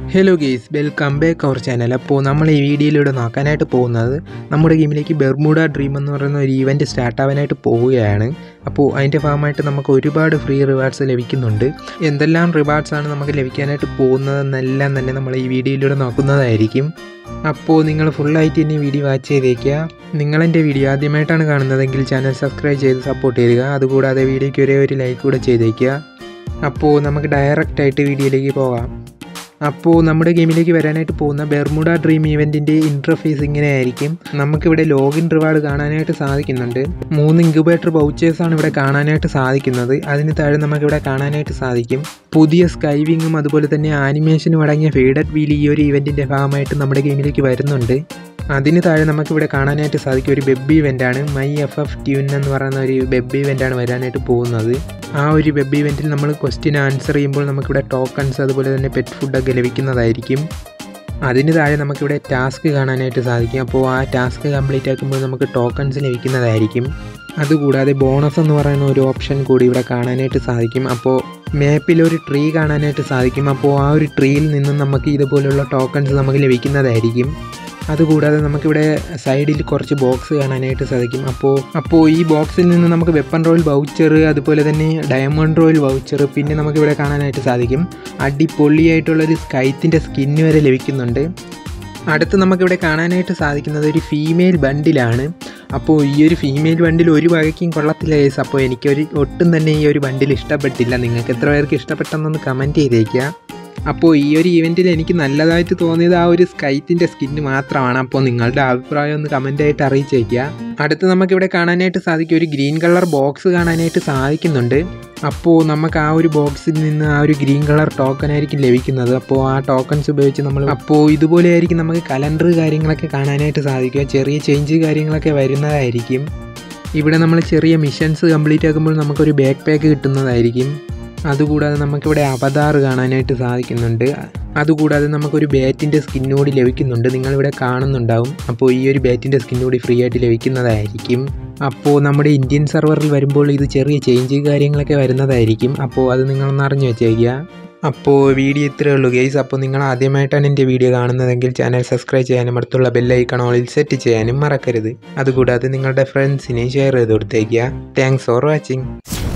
hello guys welcome back our channel അപ്പോൾ നമ്മൾ ഈ വീഡിയോയിലൂടെ നോക്കാനായിട്ട് പോകുന്നത് നമ്മുടെ ഗെയിമിലേക്ക് ബെർമുഡ ഡ്രീം എന്ന് പറയുന്ന ഒരു ഈവൻറ്റ് സ്റ്റാർട്ട് ആവാനായിട്ട് പോവുകയാണ് അപ്പോൾ അതിൻ്റെ ഭാഗമായിട്ട് നമുക്ക് ഒരുപാട് ഫ്രീ റിവാർഡ്സ് ലഭിക്കുന്നുണ്ട് എന്തെല്ലാം റിവാർഡ്സ് ആണ് നമുക്ക് ലഭിക്കാനായിട്ട് പോകുന്നതെന്നെല്ലാം തന്നെ നമ്മൾ ഈ വീഡിയോയിലൂടെ നോക്കുന്നതായിരിക്കും അപ്പോൾ നിങ്ങൾ ഫുള്ളായിട്ട് ഇനി വീഡിയോ വാച്ച് ചെയ്തേക്കുക നിങ്ങളെൻ്റെ വീഡിയോ ആദ്യമായിട്ടാണ് കാണുന്നതെങ്കിൽ ചാനൽ സബ്സ്ക്രൈബ് ചെയ്ത് സപ്പോർട്ട് ചെയ്യുക അതുകൂടാതെ വീഡിയോയ്ക്ക് ഒരേ ഒരു ലൈക്ക് കൂടെ ചെയ്തേക്കുക അപ്പോൾ നമുക്ക് ഡയറക്റ്റായിട്ട് വീഡിയോയിലേക്ക് പോകാം അപ്പോൾ നമ്മുടെ ഗെയിമിലേക്ക് വരാനായിട്ട് പോകുന്ന ബെർമുഡ ഡ്രീം ഇവൻറ്റിൻ്റെ ഇൻ്റർഫേസ് ഇങ്ങനെ ആയിരിക്കും നമുക്കിവിടെ ലോഗിൻ റിവാർഡ് കാണാനായിട്ട് സാധിക്കുന്നുണ്ട് മൂന്ന് ഇൻക്യുബേറ്റർ ബൗച്ചേഴ്സാണ് ഇവിടെ കാണാനായിട്ട് സാധിക്കുന്നത് അതിന് താഴെ നമുക്കിവിടെ കാണാനായിട്ട് സാധിക്കും പുതിയ സ്കൈവിങ്ങും അതുപോലെ തന്നെ ആനിമേഷനും അടങ്ങിയ ഫീഡഡ് വീൽ ഈ ഒരു ഇവൻറ്റിൻ്റെ ഭാഗമായിട്ട് നമ്മുടെ ഗെയിമിലേക്ക് വരുന്നുണ്ട് അതിന് താഴെ നമുക്കിവിടെ കാണാനായിട്ട് സാധിക്കും ഒരു വെബ് ഇവൻ്റാണ് മൈ എഫ് എഫ് ട്യൂൻ എന്ന് പറയുന്ന ഒരു വെബ് ഇവൻ്റാണ് വരാനായിട്ട് പോകുന്നത് ആ ഒരു വെബ് ഇവൻറ്റിൽ നമ്മൾ ക്വസ്റ്റ്യൻ ആൻസർ ചെയ്യുമ്പോൾ നമുക്കിവിടെ ടോക്കൺസ് അതുപോലെ തന്നെ പെറ്റ് ഫുഡൊക്കെ ലഭിക്കുന്നതായിരിക്കും അതിന് താഴെ നമുക്കിവിടെ ടാസ്ക് കാണാനായിട്ട് സാധിക്കും അപ്പോൾ ആ ടാസ്ക് കംപ്ലീറ്റ് ആക്കുമ്പോൾ നമുക്ക് ടോക്കൺസ് ലഭിക്കുന്നതായിരിക്കും അതുകൂടാതെ ബോണസ് എന്ന് പറയുന്ന ഒരു ഓപ്ഷൻ കൂടി ഇവിടെ കാണാനായിട്ട് സാധിക്കും അപ്പോൾ മാപ്പിൽ ഒരു ട്രീ കാണാനായിട്ട് സാധിക്കും അപ്പോൾ ആ ഒരു ട്രീയിൽ നിന്നും നമുക്ക് ഇതുപോലുള്ള ടോക്കൺസ് നമുക്ക് ലഭിക്കുന്നതായിരിക്കും അതുകൂടാതെ നമുക്കിവിടെ സൈഡിൽ കുറച്ച് ബോക്സ് കാണാനായിട്ട് സാധിക്കും അപ്പോൾ അപ്പോൾ ഈ ബോക്സിൽ നിന്ന് നമുക്ക് വെപ്പൺ റോയൽ വൗച്ചർ അതുപോലെ തന്നെ ഡയമണ്ട് റോയൽ വൗച്ചർ പിന്നെ നമുക്കിവിടെ കാണാനായിട്ട് സാധിക്കും അടിപൊളിയായിട്ടുള്ളൊരു സ്കൈത്തിൻ്റെ സ്കിന്ന് വരെ ലഭിക്കുന്നുണ്ട് അടുത്ത് നമുക്കിവിടെ കാണാനായിട്ട് സാധിക്കുന്നത് ഒരു ഫീമെയിൽ ബണ്ടിലാണ് അപ്പോൾ ഈ ഒരു ഫീമെയിൽ ബണ്ടിൽ ഒരു വകയ്ക്കും കൊള്ളത്തില്ല കേസ് അപ്പോൾ എനിക്കൊരു ഒട്ടും തന്നെ ഈ ഒരു ബണ്ടിൽ ഇഷ്ടപ്പെട്ടില്ല നിങ്ങൾക്ക് എത്ര പേർക്ക് ഇഷ്ടപ്പെട്ടെന്നൊന്ന് കമൻറ്റ് ചെയ്തേക്കുക അപ്പോൾ ഈ ഒരു ഇവൻറ്റിൽ എനിക്ക് നല്ലതായിട്ട് തോന്നിയത് ആ ഒരു സ്കൈത്തിൻ്റെ സ്കിന്ന് മാത്രമാണ് അപ്പോൾ നിങ്ങളുടെ അഭിപ്രായം ഒന്ന് കമൻ്റായിട്ട് അറിയിച്ചേക്കുക അടുത്ത് നമുക്കിവിടെ കാണാനായിട്ട് സാധിക്കും ഒരു ഗ്രീൻ കളർ ബോക്സ് കാണാനായിട്ട് സാധിക്കുന്നുണ്ട് അപ്പോൾ നമുക്ക് ആ ഒരു ബോക്സിൽ നിന്ന് ആ ഒരു ഗ്രീൻ കളർ ടോക്കൺ ആയിരിക്കും ലഭിക്കുന്നത് അപ്പോൾ ആ ടോക്കൺസ് ഉപയോഗിച്ച് നമ്മൾ അപ്പോൾ ഇതുപോലെ ആയിരിക്കും നമുക്ക് കലണ്ടർ കാര്യങ്ങളൊക്കെ കാണാനായിട്ട് സാധിക്കുക ചെറിയ ചേഞ്ച് കാര്യങ്ങളൊക്കെ വരുന്നതായിരിക്കും ഇവിടെ നമ്മൾ ചെറിയ മിഷൻസ് കംപ്ലീറ്റ് ആക്കുമ്പോൾ നമുക്കൊരു ബാക്ക് പാക്ക് കിട്ടുന്നതായിരിക്കും അതുകൂടാതെ നമുക്കിവിടെ അവതാർ കാണാനായിട്ട് സാധിക്കുന്നുണ്ട് അതുകൂടാതെ നമുക്കൊരു ബാറ്റിൻ്റെ സ്കിന്നോടി ലഭിക്കുന്നുണ്ട് നിങ്ങളിവിടെ കാണുന്നുണ്ടാവും അപ്പോൾ ഈ ഒരു ബാറ്റിൻ്റെ സ്കിന്നോടി ഫ്രീ ആയിട്ട് ലഭിക്കുന്നതായിരിക്കും അപ്പോൾ നമ്മുടെ ഇന്ത്യൻ സെർവറിൽ വരുമ്പോൾ ഇത് ചെറിയ ചേഞ്ച് കാര്യങ്ങളൊക്കെ വരുന്നതായിരിക്കും അപ്പോൾ അത് നിങ്ങളൊന്ന് അറിഞ്ഞു വെച്ചേക്കുക അപ്പോൾ വീഡിയോ ഇത്രയേ ഉള്ളൂ ഗെയ്സ് അപ്പോൾ നിങ്ങൾ ആദ്യമായിട്ടാണ് എൻ്റെ വീഡിയോ കാണുന്നതെങ്കിൽ ചാനൽ സബ്സ്ക്രൈബ് ചെയ്യാനും അടുത്തുള്ള ബെല്ലൈക്കൺ ഓളിൽ സെറ്റ് ചെയ്യാനും മറക്കരുത് അതുകൂടാതെ നിങ്ങളുടെ ഫ്രണ്ട്സിനെ ഷെയർ ചെയ്ത് കൊടുത്തേക്കുക താങ്ക്സ് ഫോർ വാച്ചിങ്